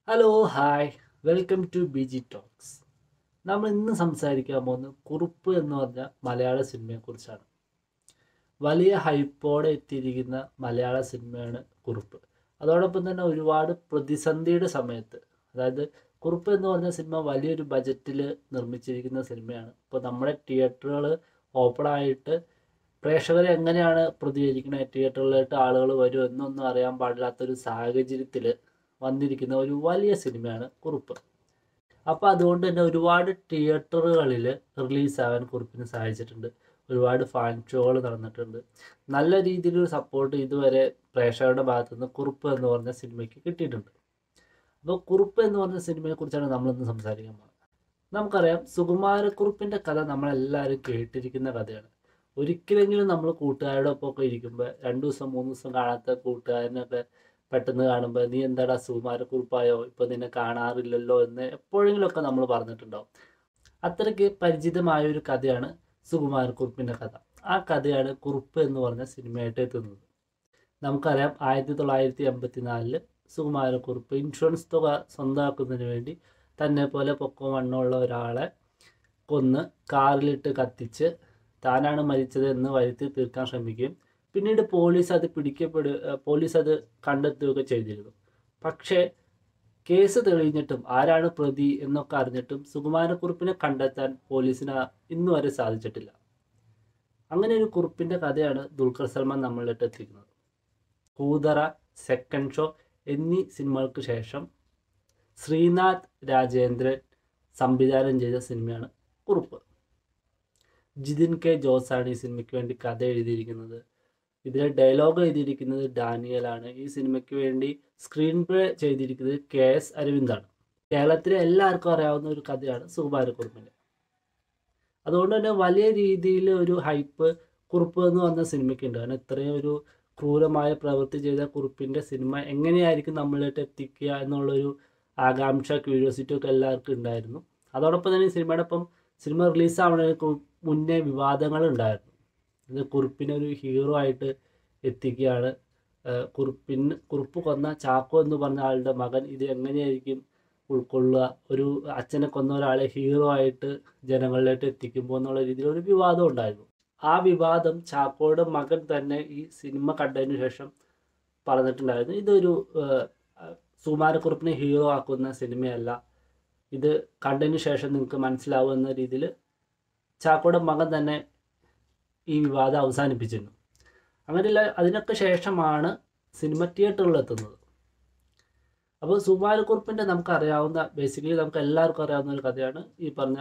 hello hi welcome to B G talks നമ്മൾ ഇന്ന് സംസാരിക്കാൻ പോകുന്നത് കുറുപ്പ് എന്ന് പറഞ്ഞ മലയാള സിനിമയെക്കുറിച്ചാണ് വലിയ ഹൈപ്പോടെ എത്തിയിരിക്കുന്ന മലയാള സിനിമയാണ് കുറുപ്പ് അതോടൊപ്പം തന്നെ ഒരുപാട് പ്രതിസന്ധിയുടെ സമയത്ത് അതായത് കുറുപ്പ് എന്ന് പറഞ്ഞ സിനിമ വലിയൊരു ബജറ്റിൽ നിർമ്മിച്ചിരിക്കുന്ന സിനിമയാണ് ഇപ്പോൾ നമ്മുടെ തിയേറ്ററുകൾ ഓപ്പൺ ആയിട്ട് പ്രേക്ഷകരെ എങ്ങനെയാണ് പ്രതികരിക്കുന്നത് തിയേറ്ററിലായിട്ട് ആളുകൾ വരും എന്നൊന്നും അറിയാൻ പാടില്ലാത്തൊരു സാഹചര്യത്തിൽ വന്നിരിക്കുന്ന ഒരു വലിയ സിനിമയാണ് കുറുപ്പ് അപ്പോൾ അതുകൊണ്ട് തന്നെ ഒരുപാട് തിയേറ്ററുകളിൽ റിലീസാകാൻ കുറിപ്പിന് സാധിച്ചിട്ടുണ്ട് ഒരുപാട് ഫാൻ ഷോകൾ നടന്നിട്ടുണ്ട് നല്ല രീതിയിലൊരു സപ്പോർട്ട് ഇതുവരെ പ്രേക്ഷകരുടെ ഭാഗത്തു നിന്ന് കുറുപ്പ് എന്ന് പറഞ്ഞ സിനിമയ്ക്ക് കിട്ടിയിട്ടുണ്ട് അപ്പോൾ കുറുപ്പ് എന്ന് പറഞ്ഞ സിനിമയെക്കുറിച്ചാണ് നമ്മളിന്ന് സംസാരിക്കാൻ പോകുന്നത് നമുക്കറിയാം സുകുമാരക്കുറുപ്പിൻ്റെ കഥ നമ്മളെല്ലാവരും കേട്ടിരിക്കുന്ന കഥയാണ് ഒരിക്കലെങ്കിലും നമ്മൾ കൂട്ടുകാരുടെ ഒപ്പമൊക്കെ ഇരിക്കുമ്പോൾ രണ്ട് ദിവസം മൂന്ന് ദിവസം കാണാത്ത കൂട്ടുകാരനൊക്കെ പെട്ടെന്ന് കാണുമ്പോൾ നീ എന്താടാ സുകുമാരക്കുറിപ്പായോ ഇപ്പം നിന്നെ കാണാറില്ലല്ലോ എന്ന് എപ്പോഴെങ്കിലുമൊക്കെ നമ്മൾ പറഞ്ഞിട്ടുണ്ടാവും അത്രയ്ക്ക് പരിചിതമായ ഒരു കഥയാണ് സുകുമാരക്കുറിപ്പിൻ്റെ കഥ ആ കഥയാണ് കുറുപ്പ് എന്ന് പറഞ്ഞ സിനിമയായിട്ട് എത്തുന്നത് നമുക്കറിയാം ആയിരത്തി തൊള്ളായിരത്തി എൺപത്തി നാലില് സുകുമാരക്കുറുപ്പ് ഇൻഷുറൻസ് തുക സ്വന്തമാക്കുന്നതിന് വേണ്ടി തന്നെ പോലെ പൊക്കോ മണ്ണുള്ള ഒരാളെ കൊന്ന് കാറിലിട്ട് കത്തിച്ച് താനാണ് മരിച്ചത് എന്ന് വരുത്തി തീർക്കാൻ ശ്രമിക്കുകയും പിന്നീട് പോലീസ് അത് പിടിക്കപ്പെടു പോലീസ് അത് കണ്ടെത്തുകയൊക്കെ ചെയ്തിരുന്നു പക്ഷേ കേസ് തെളിഞ്ഞിട്ടും ആരാണ് പ്രതി എന്നൊക്കെ അറിഞ്ഞിട്ടും സുകുമാരക്കുറിപ്പിനെ കണ്ടെത്താൻ പോലീസിന് ഇന്നു വരെ സാധിച്ചിട്ടില്ല അങ്ങനെ ഒരു കുറിപ്പിൻ്റെ കഥയാണ് ദുൽഖർ സൽമാൻ നമ്മളിട്ട് എത്തിക്കുന്നത് കൂതറ സെക്കൻഡ് ഷോ എന്നീ സിനിമകൾക്ക് ശേഷം ശ്രീനാഥ് രാജേന്ദ്രൻ സംവിധാനം ചെയ്ത സിനിമയാണ് കുറുപ്പ് ജിതിൻ കെ ജോസാണ് ഈ സിനിമയ്ക്ക് വേണ്ടി കഥ എഴുതിയിരിക്കുന്നത് ഇതിലെ ഡയലോഗ് എഴുതിയിരിക്കുന്നത് ഡാനിയലാണ് ഈ സിനിമയ്ക്ക് വേണ്ടി സ്ക്രീൻ പ്ലേ ചെയ്തിരിക്കുന്നത് കെ എസ് അരവിന്ദാണ് കേരളത്തിലെ എല്ലാവർക്കും അറിയാവുന്ന ഒരു കഥയാണ് സുകുമാരക്കുറുപ്പിൻ്റെ അതുകൊണ്ട് തന്നെ വലിയ രീതിയിൽ ഒരു ഹൈപ്പ് കുറുപ്പ് എന്ന് പറഞ്ഞ സിനിമയ്ക്കുണ്ട് കാരണം ഇത്രയും ഒരു ക്രൂരമായ പ്രവൃത്തി ചെയ്ത കുറുപ്പിൻ്റെ സിനിമ എങ്ങനെയായിരിക്കും നമ്മളിലേക്ക് എത്തിക്കുക എന്നുള്ളൊരു ആകാംക്ഷ ക്യൂരിയോസിറ്റി ഒക്കെ എല്ലാവർക്കും ഉണ്ടായിരുന്നു അതോടൊപ്പം തന്നെ ഈ സിനിമയുടെ ഒപ്പം സിനിമ റിലീസാവുന്നതിന് മുന്നേ വിവാദങ്ങൾ ഉണ്ടായിരുന്നു ഇത് കുറുപ്പിനെ ഒരു ഹീറോ ആയിട്ട് എത്തിക്കുകയാണ് കുറുപ്പിന് കുറുപ്പ് കൊന്ന ചാക്കോ എന്ന് പറഞ്ഞ ആളുടെ മകൻ ഇത് എങ്ങനെയായിരിക്കും ഉൾക്കൊള്ളുക ഒരു അച്ഛനെ കൊന്ന ഒരാളെ ഹീറോ ആയിട്ട് ജനങ്ങളിലേക്ക് എത്തിക്കുമ്പോൾ എന്നുള്ള രീതിയിൽ ഒരു വിവാദം ഉണ്ടായിരുന്നു ആ വിവാദം ചാക്കോയുടെ മകൻ തന്നെ ഈ സിനിമ കണ്ടതിന് ശേഷം പറഞ്ഞിട്ടുണ്ടായിരുന്നു ഇതൊരു സുമാരക്കുറുപ്പിനെ ഹീറോ ആക്കുന്ന സിനിമയല്ല ഇത് കണ്ടതിന് ശേഷം നിങ്ങൾക്ക് മനസ്സിലാവും എന്ന രീതിയിൽ ചാക്കോയുടെ മകൻ തന്നെ ഈ വിവാദം അവസാനിപ്പിച്ചിരുന്നു അങ്ങനെയുള്ള അതിനൊക്കെ ശേഷമാണ് സിനിമ തിയേറ്ററിൽ എത്തുന്നത് അപ്പോൾ സുമാരക്കുറിപ്പിൻ്റെ നമുക്കറിയാവുന്ന ബേസിക്കലി നമുക്ക് എല്ലാവർക്കും അറിയാവുന്ന ഒരു കഥയാണ് ഈ പറഞ്ഞ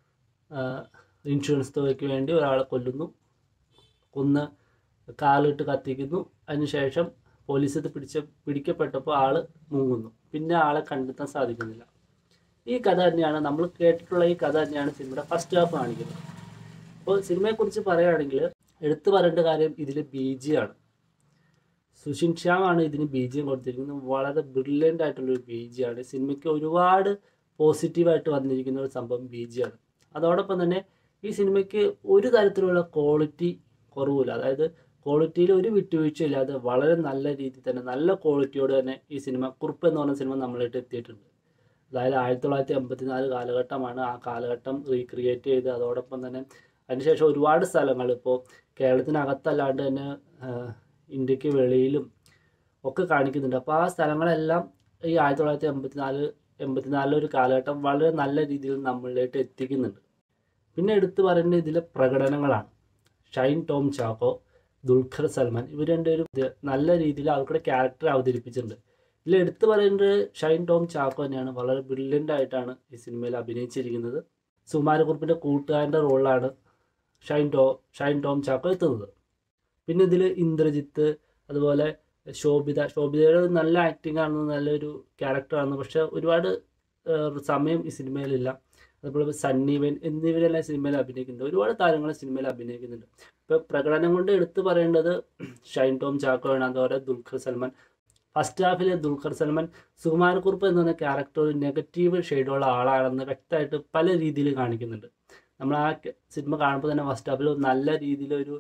ഇൻഷുറൻസ് തുകയ്ക്ക് വേണ്ടി ഒരാളെ കൊല്ലുന്നു കൊന്ന് കാലിട്ട് കത്തിക്കുന്നു അതിനുശേഷം പോലീസ് ഇത് പിടിച്ച പിടിക്കപ്പെട്ടപ്പോൾ ആൾ മുങ്ങുന്നു പിന്നെ ആളെ കണ്ടെത്താൻ സാധിക്കുന്നില്ല ഈ കഥ തന്നെയാണ് നമ്മൾ കേട്ടിട്ടുള്ള ഈ കഥ തന്നെയാണ് സിനിമയുടെ ഫസ്റ്റ് ഹാഫ് കാണിക്കുന്നത് അപ്പോൾ സിനിമയെക്കുറിച്ച് പറയുകയാണെങ്കിൽ എടുത്തു പറയേണ്ട കാര്യം ഇതിൽ ബി ജി ആണ് സുഷിൻ ശ്യാമാണ് ഇതിന് ബി ജി കൊടുത്തിരിക്കുന്നത് വളരെ ബ്രില്യൻ്റ് ആയിട്ടുള്ളൊരു ബി ജി ആണ് സിനിമയ്ക്ക് ഒരുപാട് പോസിറ്റീവായിട്ട് വന്നിരിക്കുന്ന ഒരു സംഭവം ബി ജി ആണ് അതോടൊപ്പം തന്നെ ഈ സിനിമയ്ക്ക് ഒരു തരത്തിലുള്ള ക്വാളിറ്റി കുറവില്ല അതായത് ക്വാളിറ്റിയിൽ ഒരു വിട്ടുവീഴ്ചയില്ലാതെ വളരെ നല്ല രീതിയിൽ തന്നെ നല്ല ക്വാളിറ്റിയോട് തന്നെ ഈ സിനിമ കുറുപ്പ് എന്ന് പറഞ്ഞ സിനിമ നമ്മളിട്ട് എത്തിയിട്ടുണ്ട് അതായത് ആയിരത്തി തൊള്ളായിരത്തി എൺപത്തി നാല് കാലഘട്ടമാണ് ആ കാലഘട്ടം റീക്രിയേറ്റ് ചെയ്ത് അതോടൊപ്പം തന്നെ അതിനുശേഷം ഒരുപാട് സ്ഥലങ്ങൾ ഇപ്പോൾ കേരളത്തിനകത്തല്ലാണ്ട് തന്നെ ഇന്ത്യക്ക് വെളിയിലും ഒക്കെ കാണിക്കുന്നുണ്ട് അപ്പോൾ ആ സ്ഥലങ്ങളെല്ലാം ഈ ആയിരത്തി തൊള്ളായിരത്തി എൺപത്തി നാല് എൺപത്തി നാലിലൊരു കാലഘട്ടം വളരെ നല്ല രീതിയിൽ നമ്മളിലേക്ക് എത്തിക്കുന്നുണ്ട് പിന്നെ എടുത്തു പറയുന്നത് ഇതിലെ പ്രകടനങ്ങളാണ് ഷൈൻ ടോം ചാക്കോ ദുൽഖർ സൽമാൻ ഇവർ രണ്ടുപേരും നല്ല രീതിയിൽ അവർക്കുടെ ക്യാരക്ടർ അവതരിപ്പിച്ചിട്ടുണ്ട് ഇതിൽ എടുത്തു പറയേണ്ടത് ഷൈൻ ടോം ചാക്കോ തന്നെയാണ് വളരെ ബ്രില്യൻ്റ് ആയിട്ടാണ് ഈ സിനിമയിൽ അഭിനയിച്ചിരിക്കുന്നത് സുമാരക്കുറിപ്പിൻ്റെ കൂട്ടുകാരൻ്റെ റോളിലാണ് ഷൈൻ ടോ ഷൈൻ ടോം ചാക്കോ എത്തുന്നത് പിന്നെ ഇതിൽ ഇന്ദ്രജിത്ത് അതുപോലെ ശോഭിത ശോഭിതയുടെ നല്ല ആക്ടിംഗ് ആണ് നല്ലൊരു ക്യാരക്ടറാണ് പക്ഷെ ഒരുപാട് സമയം ഈ സിനിമയിലില്ല അതുപോലെ സണ്ണീവൻ എന്നിവരെല്ലാം സിനിമയിൽ അഭിനയിക്കുന്നുണ്ട് ഒരുപാട് താരങ്ങൾ സിനിമയിൽ അഭിനയിക്കുന്നുണ്ട് ഇപ്പോൾ പ്രകടനം കൊണ്ട് എടുത്തു പറയേണ്ടത് ഷൈൻ ടോം ചാക്കോ ആണ് അതുപോലെ ദുൽഖർ സൽമാൻ ഫസ്റ്റ് ഹാഫിലെ ദുൽഖർ സൽമാൻ സുകുമാരക്കുറുപ്പ് എന്ന് പറഞ്ഞ ക്യാരക്ടർ ഒരു നെഗറ്റീവ് ഷെയ്ഡുള്ള ആളാണെന്ന് വ്യക്തമായിട്ട് പല രീതിയിൽ കാണിക്കുന്നുണ്ട് നമ്മൾ ആ സിനിമ കാണുമ്പോൾ തന്നെ ഫസ്റ്റ് ഹാഫിൽ നല്ല രീതിയിലൊരു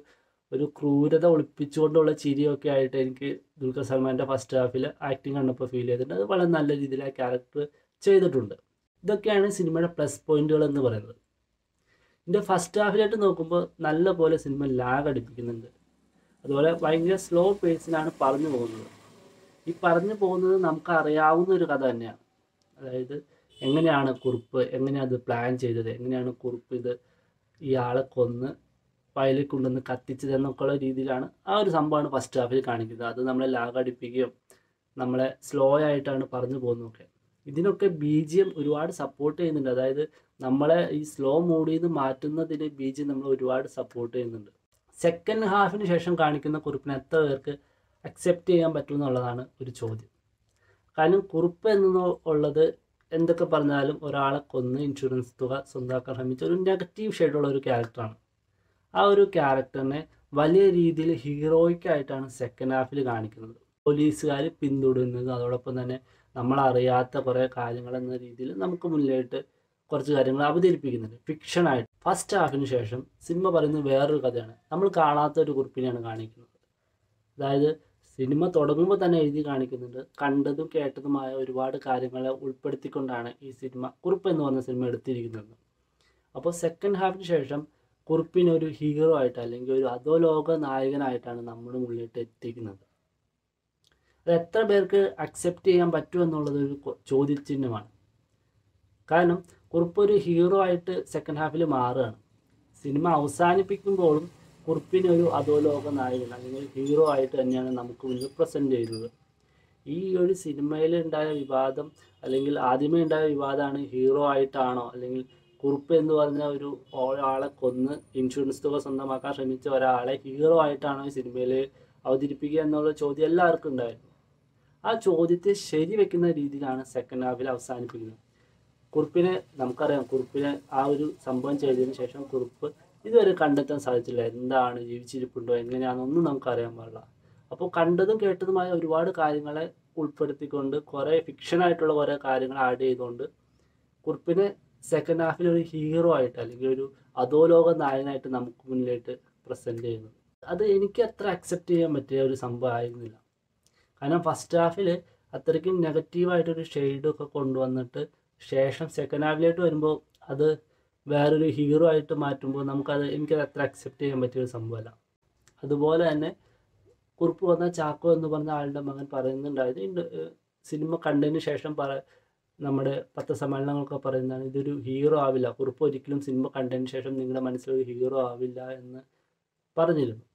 ഒരു ക്രൂരത ഒളിപ്പിച്ചുകൊണ്ടുള്ള ചിരിയൊക്കെ ആയിട്ട് എനിക്ക് ദുൽഖർ സൽമാൻ്റെ ഫസ്റ്റ് ഹാഫിൽ ആക്ടിങ് കണ്ടപ്പോൾ ഫീൽ ചെയ്തിട്ടുണ്ട് അത് വളരെ നല്ല രീതിയിൽ ആ ക്യാരക്ടർ ചെയ്തിട്ടുണ്ട് ഇതൊക്കെയാണ് സിനിമയുടെ പ്ലസ് പോയിന്റുകൾ എന്ന് പറയുന്നത് ഇതിൻ്റെ ഫസ്റ്റ് ഹാഫിലായിട്ട് നോക്കുമ്പോൾ നല്ല പോലെ സിനിമ ലാഗ് അടിപ്പിക്കുന്നുണ്ട് അതുപോലെ ഭയങ്കര സ്ലോ പേസിലാണ് പറഞ്ഞു പോകുന്നത് ഈ പറഞ്ഞു പോകുന്നത് നമുക്ക് അറിയാവുന്ന ഒരു കഥ തന്നെയാണ് അതായത് എങ്ങനെയാണ് കുറുപ്പ് എങ്ങനെയാണ് അത് പ്ലാൻ ചെയ്തത് എങ്ങനെയാണ് കുറുപ്പ് ഇത് ഈ ആളെ കൊന്ന് വയലിൽ കൊണ്ടുവന്ന് കത്തിച്ചത് എന്നൊക്കെയുള്ള രീതിയിലാണ് ആ ഒരു സംഭവമാണ് ഫസ്റ്റ് ഹാഫിൽ കാണിക്കുന്നത് അത് നമ്മളെ ലാഗ് അടിപ്പിക്കുകയും നമ്മളെ സ്ലോ ആയിട്ടാണ് പറഞ്ഞു പോകുന്നതൊക്കെ ഇതിനൊക്കെ ബി ജി എം ഒരുപാട് സപ്പോർട്ട് ചെയ്യുന്നുണ്ട് അതായത് നമ്മളെ ഈ സ്ലോ മൂഡിൽ നിന്ന് മാറ്റുന്നതിന് ബി ജി നമ്മൾ ഒരുപാട് സപ്പോർട്ട് ചെയ്യുന്നുണ്ട് സെക്കൻഡ് ഹാഫിന് ശേഷം കാണിക്കുന്ന കുറിപ്പിനെ എത്ര പേർക്ക് അക്സെപ്റ്റ് ചെയ്യാൻ പറ്റും എന്നുള്ളതാണ് ഒരു ചോദ്യം കാരണം കുറിപ്പ് എന്ന് ഉള്ളത് എന്തൊക്കെ പറഞ്ഞാലും ഒരാളെ കൊന്ന് ഇൻഷുറൻസ് തുക സ്വന്തമാക്കാൻ ശ്രമിച്ച ഒരു നെഗറ്റീവ് ഷെയ്ഡുള്ള ഒരു ക്യാരക്ടറാണ് ആ ഒരു ക്യാരക്ടറിനെ വലിയ രീതിയിൽ ഹീറോയിക് ആയിട്ടാണ് സെക്കൻഡ് ഹാഫിൽ കാണിക്കുന്നത് പോലീസുകാർ പിന്തുടരുന്നത് അതോടൊപ്പം തന്നെ നമ്മളറിയാത്ത കുറേ കാര്യങ്ങൾ എന്ന രീതിയിൽ നമുക്ക് മുന്നിലായിട്ട് കുറച്ച് കാര്യങ്ങൾ അവതരിപ്പിക്കുന്നുണ്ട് ഫിക്ഷനായിട്ട് ഫസ്റ്റ് ഹാഫിന് ശേഷം സിനിമ പറയുന്നത് വേറൊരു കഥയാണ് നമ്മൾ കാണാത്ത ഒരു കുറിപ്പിനെയാണ് കാണിക്കുന്നത് അതായത് സിനിമ തുടങ്ങുമ്പോൾ തന്നെ എഴുതി കാണിക്കുന്നുണ്ട് കണ്ടതും കേട്ടതുമായ ഒരുപാട് കാര്യങ്ങളെ ഉൾപ്പെടുത്തിക്കൊണ്ടാണ് ഈ സിനിമ കുറിപ്പ് എന്ന് പറഞ്ഞ സിനിമ എടുത്തിരിക്കുന്നത് അപ്പോൾ സെക്കൻഡ് ഹാഫിന് ശേഷം കുറിപ്പിനെ ഒരു ഹീറോ ആയിട്ട് അല്ലെങ്കിൽ ഒരു അധോലോക നായകനായിട്ടാണ് നമ്മുടെ മുന്നിലിട്ട് എത്തിക്കുന്നത് അത് എത്ര പേർക്ക് അക്സെപ്റ്റ് ചെയ്യാൻ പറ്റും എന്നുള്ളത് ഒരു കൊ- ചോദ്യചിഹ്നമാണ് കാരണം കുറിപ്പ് ഒരു ഹീറോ ആയിട്ട് സെക്കൻഡ് ഹാഫിൽ മാറുകയാണ് സിനിമ അവസാനിപ്പിക്കുമ്പോഴും കുറിപ്പിനെ ഒരു അധോലോക നായകൻ അല്ലെങ്കിൽ ഒരു ഹീറോ ആയിട്ട് തന്നെയാണ് നമുക്ക് മുന്നിൽ പ്രസൻറ്റ് ചെയ്യുന്നത് ഈ ഒരു സിനിമയിൽ ഉണ്ടായ വിവാദം അല്ലെങ്കിൽ ആദ്യമേ ഉണ്ടായ വിവാദമാണ് ഹീറോ ആയിട്ടാണോ അല്ലെങ്കിൽ കുറുപ്പ് എന്ന് പറഞ്ഞ ഒരു ഒരാളെ കൊന്ന് ഇൻഷുറൻസ് തുക സ്വന്തമാക്കാൻ ശ്രമിച്ച ഒരാളെ ഹീറോ ആയിട്ടാണോ ഈ സിനിമയിൽ അവതരിപ്പിക്കുക എന്നുള്ള ചോദ്യം എല്ലാവർക്കും ഉണ്ടായിരുന്നു ആ ചോദ്യത്തെ ശരിവെക്കുന്ന രീതിയിലാണ് സെക്കൻഡ് ഹാഫിൽ അവസാനിപ്പിക്കുന്നത് കുറിപ്പിനെ നമുക്കറിയാം കുറിപ്പിനെ ആ ഒരു സംഭവം ചെയ്തതിന് ശേഷം കുറിപ്പ് ഇതുവരെ കണ്ടെത്താൻ സാധിച്ചില്ല എന്താണ് ജീവിച്ചിരിപ്പുണ്ടോ എങ്ങനെയാണെന്നൊന്നും നമുക്കറിയാൻ പാടില്ല അപ്പോൾ കണ്ടതും കേട്ടതുമായ ഒരുപാട് കാര്യങ്ങളെ ഉൾപ്പെടുത്തിക്കൊണ്ട് കുറേ ഫിക്ഷനായിട്ടുള്ള കുറേ കാര്യങ്ങൾ ആഡ് ചെയ്തുകൊണ്ട് കുറിപ്പിനെ സെക്കൻഡ് ഹാഫിൽ ഒരു ഹീറോ ആയിട്ട് അല്ലെങ്കിൽ ഒരു അധോലോക നായകനായിട്ട് നമുക്ക് മുന്നിലായിട്ട് പ്രസൻറ്റ് ചെയ്യുന്നത് അത് എനിക്ക് അത്ര അക്സെപ്റ്റ് ചെയ്യാൻ പറ്റിയ ഒരു സംഭവം ആയിരുന്നില്ല കാരണം ഫസ്റ്റ് ഹാഫിൽ അത്രയ്ക്കും നെഗറ്റീവായിട്ടൊരു ഷെയ്ഡൊക്കെ കൊണ്ടുവന്നിട്ട് ശേഷം സെക്കൻഡ് ഹാഫിലേക്ക് വരുമ്പോൾ അത് വേറൊരു ഹീറോ ആയിട്ട് മാറ്റുമ്പോൾ നമുക്കത് എനിക്കത് അത്ര അക്സെപ്റ്റ് ചെയ്യാൻ പറ്റിയൊരു സംഭവമല്ല അതുപോലെ തന്നെ കുറിപ്പ് വന്ന ചാക്കോ എന്ന് പറഞ്ഞ ആളുടെ മകൻ പറയുന്നുണ്ടായത് ഇണ്ട്- ഏഹ് സിനിമ കണ്ടതിന് ശേഷം പറ നമ്മുടെ പത്രസമ്മേളനങ്ങളൊക്കെ പറയുന്നതാണ് ഇതൊരു ഹീറോ ആവില്ല കുറിപ്പ് ഒരിക്കലും സിനിമ കണ്ടതിന് ശേഷം നിങ്ങളുടെ മനസ്സിലൊരു ഹീറോ ആവില്ല എന്ന് പറഞ്ഞിരുന്നു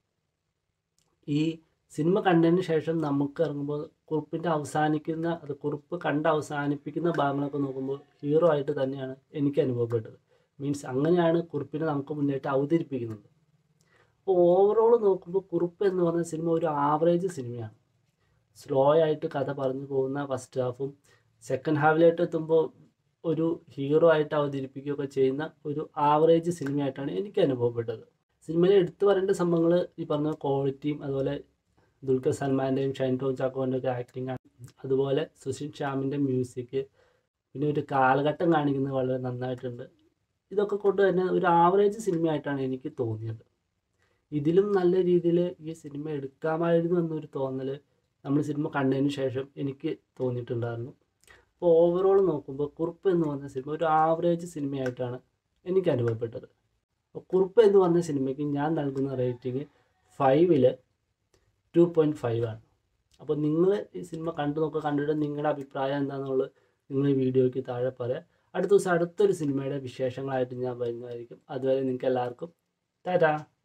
ഈ സിനിമ കണ്ടതിന് ശേഷം നമുക്ക് ഇറങ്ങുമ്പോൾ കുറിപ്പിൻ്റെ അവസാനിക്കുന്ന അത് കുറിപ്പ് കണ്ട് അവസാനിപ്പിക്കുന്ന ഭാഗങ്ങളൊക്കെ നോക്കുമ്പോൾ ഹീറോ ആയിട്ട് തന്നെയാണ് എനിക്ക് അനുഭവപ്പെട്ടത് മീൻസ് അങ്ങനെയാണ് കുറിപ്പിനെ നമുക്ക് മുന്നേറ്റ് അവതരിപ്പിക്കുന്നത് അപ്പോൾ ഓവറോൾ നോക്കുമ്പോൾ കുറിപ്പ് എന്ന് പറഞ്ഞ സിനിമ ഒരു ആവറേജ് സിനിമയാണ് സ്ലോ ആയിട്ട് കഥ പറഞ്ഞു പോകുന്ന ഫസ്റ്റ് ഹാഫും സെക്കൻഡ് ഹാഫിലായിട്ട് എത്തുമ്പോൾ ഒരു ഹീറോ ആയിട്ട് അവതരിപ്പിക്കുകയൊക്കെ ചെയ്യുന്ന ഒരു ആവറേജ് സിനിമയായിട്ടാണ് എനിക്ക് അനുഭവപ്പെട്ടത് സിനിമയിൽ എടുത്തു പറയേണ്ട സംഭവങ്ങൾ ഈ പറഞ്ഞ ക്വാളിറ്റിയും അതുപോലെ ദുൽഖർ സൽമാൻ്റെയും ഷൈൻ ടോം ചാക്കോൻ്റെ ഒക്കെ ആക്ടിങ് ആണ് അതുപോലെ സുശീൽ ശ്യാമിൻ്റെ മ്യൂസിക് പിന്നെ ഒരു കാലഘട്ടം കാണിക്കുന്നത് വളരെ നന്നായിട്ടുണ്ട് ഇതൊക്കെ കൊണ്ട് തന്നെ ഒരു ആവറേജ് സിനിമയായിട്ടാണ് എനിക്ക് തോന്നിയത് ഇതിലും നല്ല രീതിയിൽ ഈ സിനിമ എടുക്കാമായിരുന്നു എന്നൊരു തോന്നൽ നമ്മൾ സിനിമ കണ്ടതിന് ശേഷം എനിക്ക് തോന്നിയിട്ടുണ്ടായിരുന്നു അപ്പോൾ ഓവറോൾ നോക്കുമ്പോൾ കുറുപ്പ് എന്ന് പറഞ്ഞ സിനിമ ഒരു ആവറേജ് സിനിമയായിട്ടാണ് എനിക്ക് അനുഭവപ്പെട്ടത് അപ്പോൾ കുറുപ്പ് എന്ന് പറഞ്ഞ സിനിമയ്ക്ക് ഞാൻ നൽകുന്ന റേറ്റിംഗ് ഫൈവില് ടു പോയിൻറ്റ് ഫൈവ് ആണ് അപ്പോൾ നിങ്ങൾ ഈ സിനിമ കണ്ടു നോക്കുക കണ്ടിട്ട് നിങ്ങളുടെ അഭിപ്രായം എന്താണെന്നുള്ളത് നിങ്ങൾ ഈ വീഡിയോയ്ക്ക് താഴെ പറയാം അടുത്ത ദിവസം അടുത്തൊരു സിനിമയുടെ വിശേഷങ്ങളായിട്ട് ഞാൻ വരുന്നതായിരിക്കും അതുവരെ നിങ്ങൾക്ക് എല്ലാവർക്കും ടാറ്റാ